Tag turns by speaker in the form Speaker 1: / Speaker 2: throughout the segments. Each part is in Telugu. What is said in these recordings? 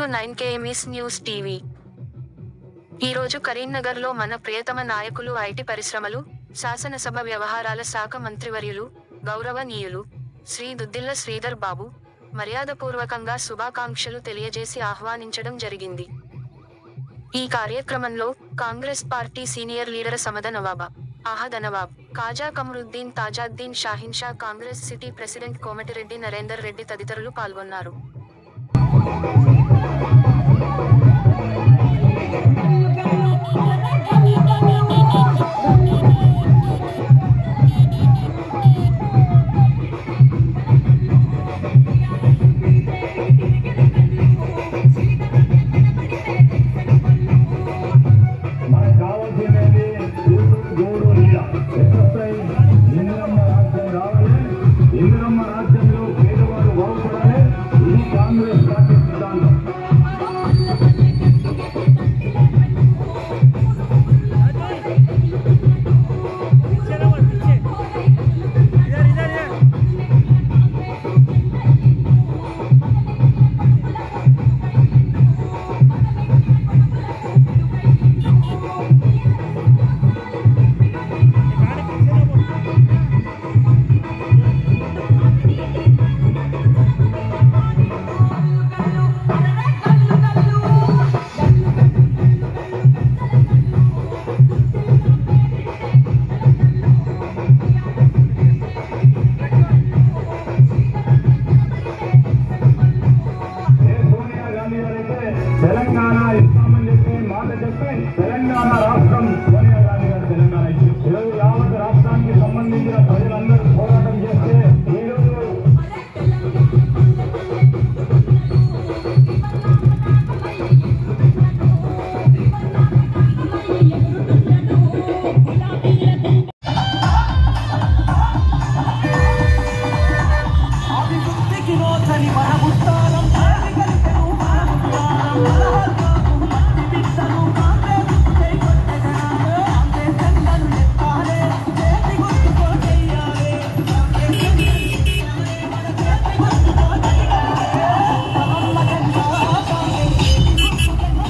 Speaker 1: నైన్ కేఎంఈస్ న్యూస్ టీవీ ఈరోజు కరీంనగర్లో మన ప్రియతమ నాయకులు ఐటీ పరిశ్రమలు శాసనసభ వ్యవహారాల శాఖ మంత్రివర్యులు గౌరవనీయులు శ్రీ దుద్దిల్ల శ్రీధర్ బాబు మర్యాదపూర్వకంగా శుభాకాంక్షలు తెలియజేసి ఆహ్వానించడం జరిగింది ఈ కార్యక్రమంలో Congress party senior leader Samad Nawab Ahad Nawab Khaja Kamaruddin Tajuddin Shahin Shah Congress city president Komatireddy Narender Reddy తదితరులు పాల్గొన్నారు
Speaker 2: మనకు కావాల్సినది గోడు నీడ ఎక్సర్సైజ్ ఇందిరమ్మ రాజ్యం రావాలి ఇందిరమ్మ రాజ్యంలో పేదవాడు బాగుపడాలి ఇది కాంగ్రెస్ పార్టీ సిద్ధాంతం
Speaker 3: पीछे रहो पीछे इधर इधर इधर गाड़ी पीछे रहो
Speaker 2: ఏ సోనియా గాంధీ గారైతే తెలంగాణ ఇస్తామని చెప్పి మాట చెప్పి తెలంగాణ రాష్ట్రం సోనియా గాంధీ గారు తెలంగాణ ఇచ్చింది ఈరోజు యావత్ రాష్ట్రానికి సంబంధించిన ప్రజలందరూ పోరాటం చేస్తే ఈరోజు
Speaker 3: అభివృద్ధికి నోచని మన ఉత్తానం కలిసెను మన ఉత్తానం బలహర్గాను మట్టి బిడ్డలు కాంగ్రెస్ జై కొట్టే జనాలు కాంగ్రెస్ జెండలు ఎత్తాలే చేతి గుర్తుకో చెయ్యాలి కాంగ్రెస్ జెండలు మన చేతి గుర్తుకో చెయ్యాలి సవల్ల జెండా కాంగ్రెస్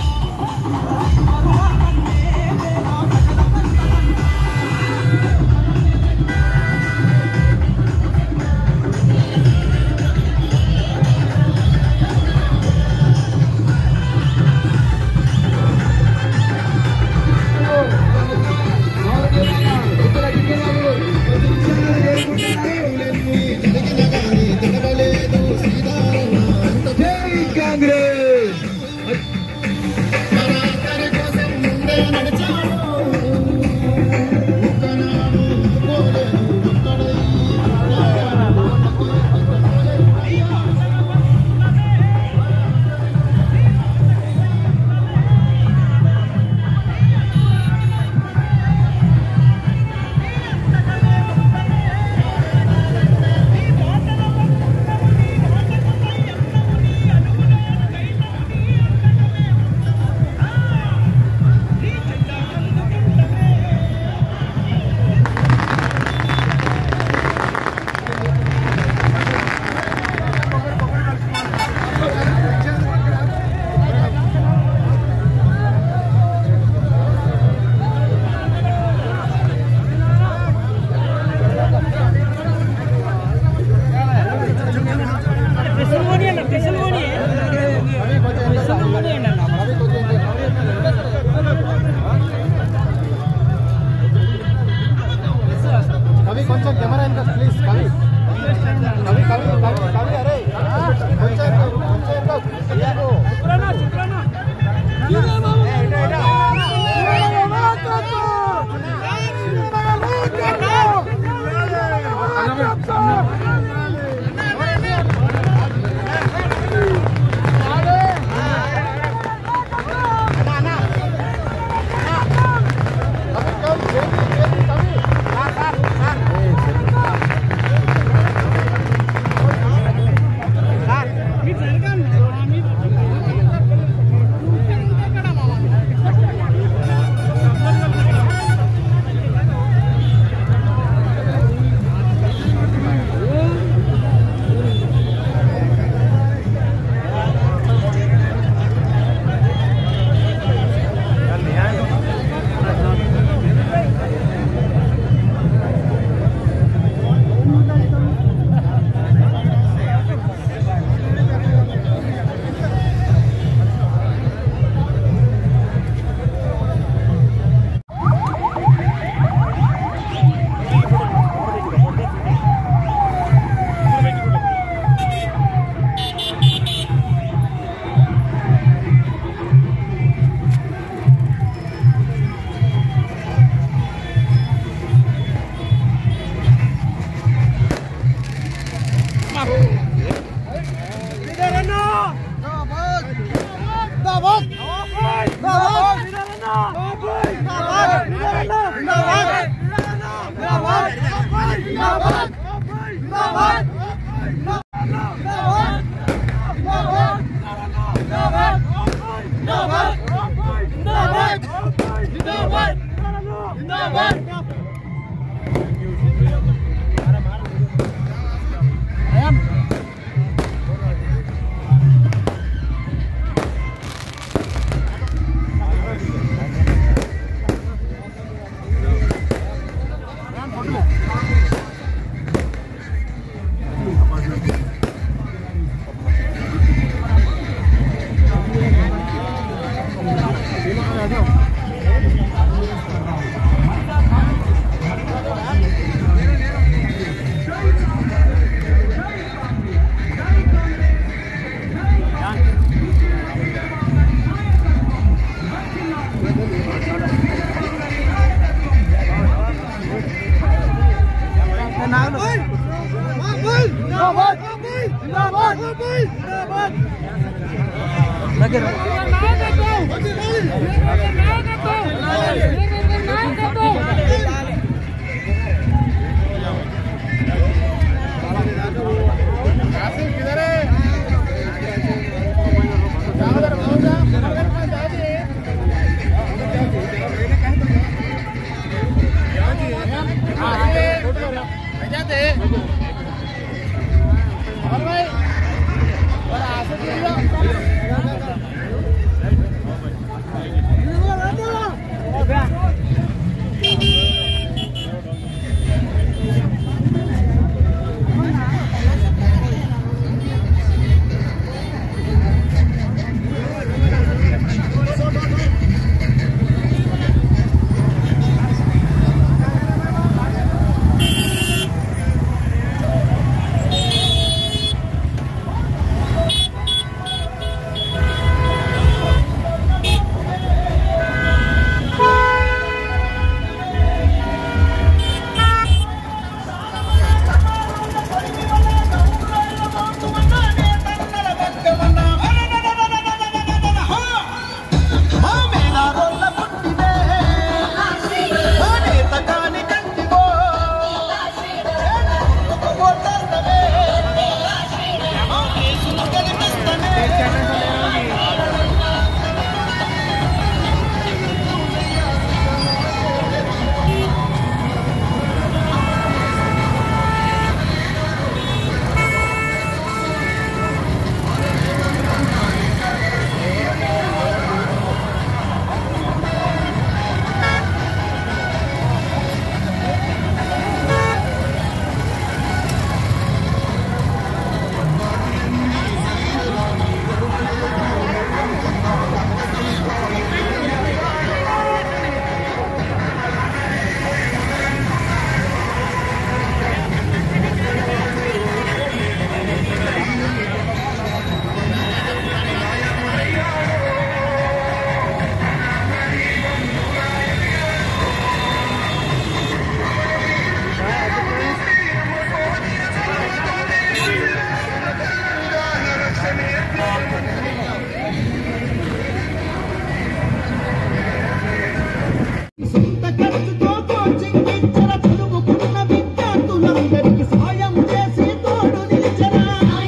Speaker 3: సొంత ఖర్చుతో కోచింగ్ ఇచ్చర చదువుకున్న విద్యార్థులందరికీ సాయం చేసి తోడు నిలిచరా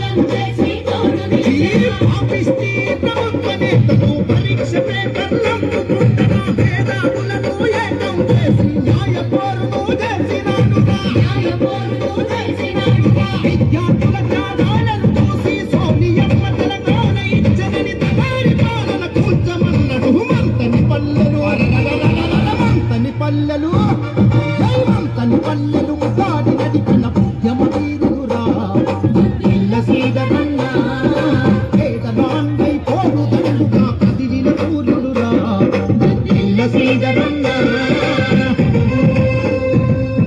Speaker 3: ఈ పాపిష్టి ప్రభుత్వ నేతలు పరీక్ష పేపర్లందుకుంటరా మేధావులను ఏకం చేసి న్యాయ పోరును చేసినాడురా విద్యార్థుల త్యాగాలను చూసి సోనియమ్మ తెలంగాణ ఇచ్చనని తగారి పాలన కూర్చమన్నడు మంతని పల్లెలు అరరరరరరర మంతని పల్లెలు దైవంతని పల్లెలు దాడి నడిపిన ఉద్యమ వీరుడురా ఇల్ల శ్రీధరన్న పేదవాండై పోరు దండుగా కదిలిన సూర్యుడురా ఇల్ల శ్రీధరన్న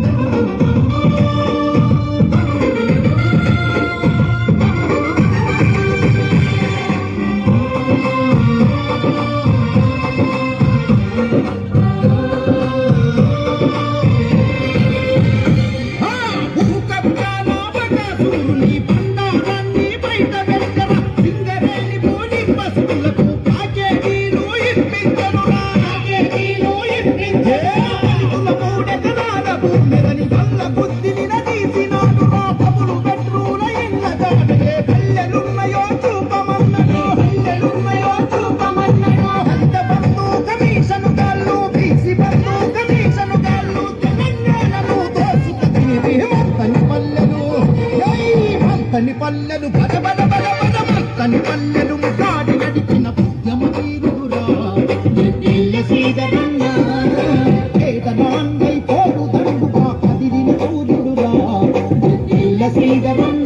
Speaker 3: పల్లెలు బల బల బల బల మత్తని పల్లెలు ముగాడి నడిచిన పుణ్యమ వీరుడురా ఎన్నెల్ల సీదరన్న పేదనాంగై పోరు దండుగా కదిలిన సూర్యుడురా ఎన్నెల్ల సీదరన్న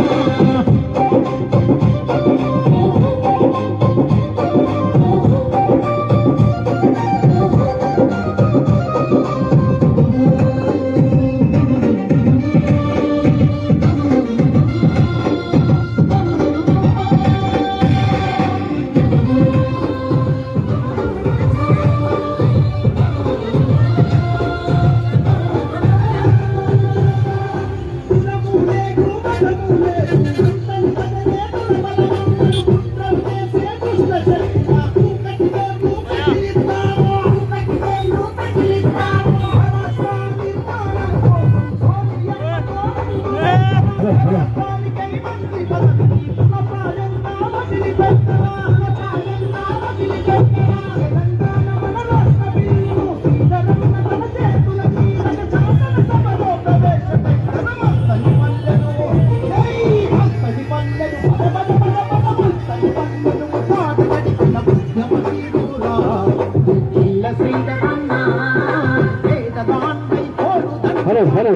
Speaker 2: హలో హలో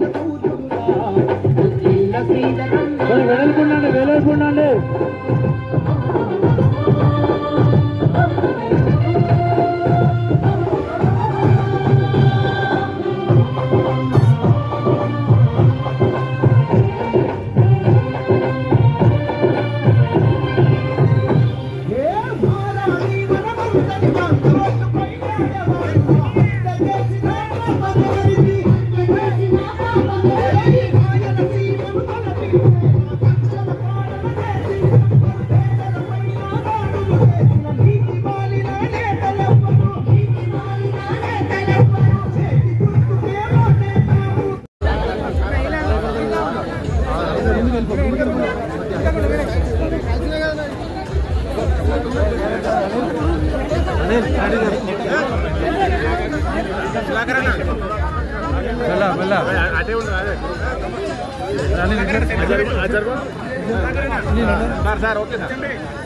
Speaker 2: వెళ్ళకుండండి వెళ్ళకుండండి
Speaker 4: సార్ ఓకే సార్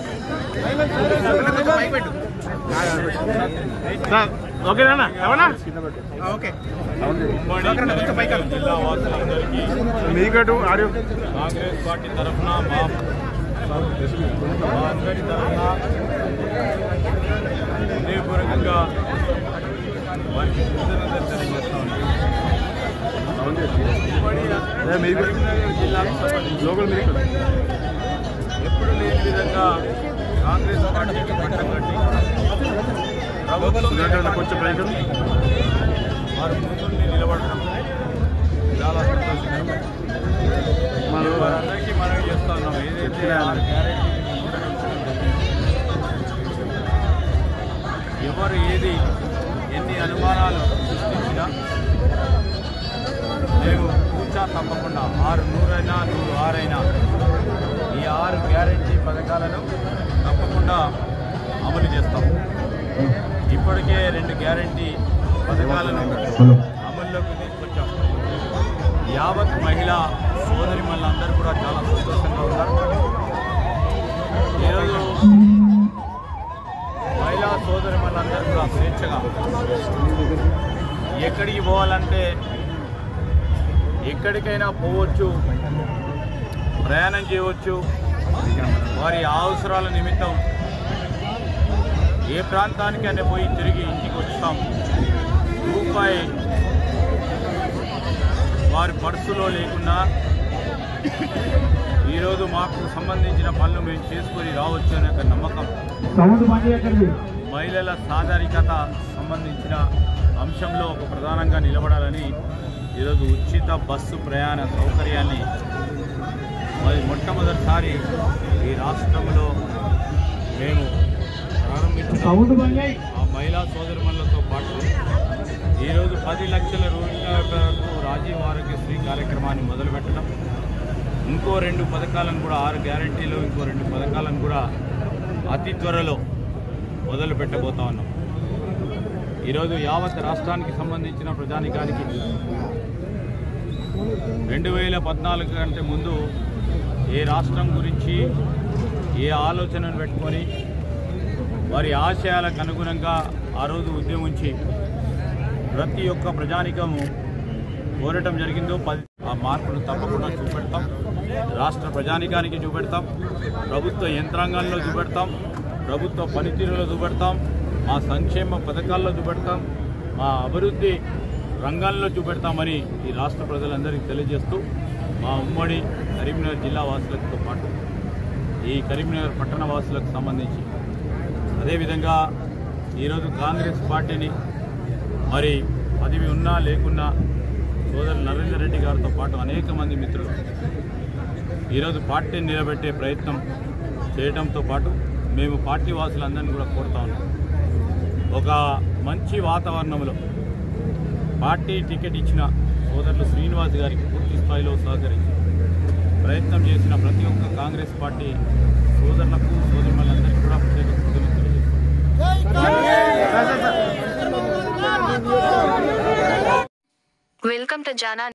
Speaker 4: సార్ ఓకేనా ఏమన్నా ఓకే
Speaker 5: జిల్లా వాసులందరికీ
Speaker 4: మీకటు ఆడియో
Speaker 5: కాంగ్రెస్ పార్టీ తరఫున మా మా అందరి తరఫున హృదయపూర్వకంగా వారికి కృతజ్ఞతలు తెలియజేస్తా ఉన్నాం.
Speaker 4: మీకు
Speaker 5: కరీంనగర్ జిల్లాకు సంబంధించి
Speaker 4: లోకల్ మీకు
Speaker 5: ఎప్పుడు లేని విధంగా కాంగ్రెస్ పార్టీకి పట్టం కట్టి ప్రభుత్వం
Speaker 4: కొంచెం పైకి
Speaker 5: వారు ముందుండి నిలబడడం చాలా సంతోషకరం
Speaker 4: మనం
Speaker 5: వారందరికీ మనవి చేస్తా ఉన్నాం ఏదైతే ఆరు గ్యారెంటీ ఎవరు ఏది ఎన్ని అనుమానాలు సృష్టించినా మేము కూర్చా తప్పకుండా ఆరు నూరైనా నూరు ఆరైనా ఈ ఆరు గ్యారెంటీ పథకాలను తప్పకుండా అమలు చేస్తాం ఇప్పటికే రెండు గ్యారెంటీ పథకాలను అమల్లోకి తీసుకొచ్చాం యావత్ మహిళా సోదరి మళ్ళందరూ కూడా చాలా సంతోషంగా ఉన్నారు ఈరోజు మహిళా సోదరి మళ్ళందరూ కూడా స్వేచ్ఛగా ఎక్కడికి పోవాలంటే ఎక్కడికైనా పోవచ్చు ప్రయాణం చేయవచ్చు వారి అవసరాల నిమిత్తం ఏ ప్రాంతానికైనా పోయి తిరిగి ఇంటికి వస్తాం రూపాయి వారి పర్సులో లేకుండా ఈరోజు మాకు సంబంధించిన పనులు మేము చేసుకొని రావచ్చు అనే ఒక నమ్మకం
Speaker 2: సౌండ్ బంద్ చేయకండి
Speaker 5: మహిళల సాధారికత సంబంధించిన అంశంలో ఒక ప్రధానంగా నిలబడాలని ఈరోజు ఉచిత బస్సు ప్రయాణ సౌకర్యాన్ని మరి మొట్టమొదటిసారి ఈ రాష్ట్రంలో మేము ప్రారంభించిన
Speaker 2: సౌండ్ బంద్ చేయి
Speaker 5: ఆ మహిళా సోదరుమణులతో పాటు ఈరోజు పది లక్షల రూపాయలకు రాజీవ్ ఆరోగ్యశ్రీ కార్యక్రమాన్ని మొదలుపెట్టడం ఇంకో రెండు పథకాలను కూడా ఆరు గ్యారంటీలు ఇంకో రెండు పథకాలను కూడా అతి త్వరలో మొదలు పెట్టబోతా ఉన్నాం ఈరోజు యావత్ రాష్ట్రానికి సంబంధించిన ప్రజానికానికి రెండు వేల పద్నాలుగు కంటే ముందు ఏ రాష్ట్రం గురించి ఏ ఆలోచనను పెట్టుకొని వారి ఆశయాలకు అనుగుణంగా ఆ రోజు ఉద్యమించి ప్రతి ఒక్క ప్రజానికము కోరటం జరిగిందో పది ఆ మార్పును తప్పకుండా చూపెడతాం రాష్ట్ర ప్రజానికానికి చూపెడతాం ప్రభుత్వ యంత్రాంగాల్లో చూపెడతాం ప్రభుత్వ పనితీరులో చూపెడతాం మా సంక్షేమ పథకాల్లో చూపెడతాం మా అభివృద్ధి రంగాల్లో చూపెడతామని ఈ రాష్ట్ర ప్రజలందరికీ తెలియజేస్తూ మా ఉమ్మడి కరీంనగర్ జిల్లా వాసులతో పాటు ఈ కరీంనగర్ పట్టణ వాసులకు సంబంధించి అదేవిధంగా ఈరోజు కాంగ్రెస్ పార్టీని మరి పదవి ఉన్నా లేకున్నా సోదరు నరేందర్ రెడ్డి గారితో పాటు అనేక మంది మిత్రులు ఈరోజు పార్టీని నిలబెట్టే ప్రయత్నం చేయడంతో పాటు మేము పార్టీ వాసులందరినీ కూడా కోరుతా ఉన్నాం ఒక మంచి వాతావరణంలో పార్టీ టికెట్ ఇచ్చిన సోదరులు శ్రీనివాస్ గారికి పూర్తి స్థాయిలో సహకరించి ప్రయత్నం చేసిన ప్రతి ఒక్క కాంగ్రెస్ పార్టీ సోదరులకు సోదరులందరికీ కూడా ప్రత్యేక కృతజ్ఞతలు తెలియజేస్తున్నాం
Speaker 1: వెల్కమ్ టు జానా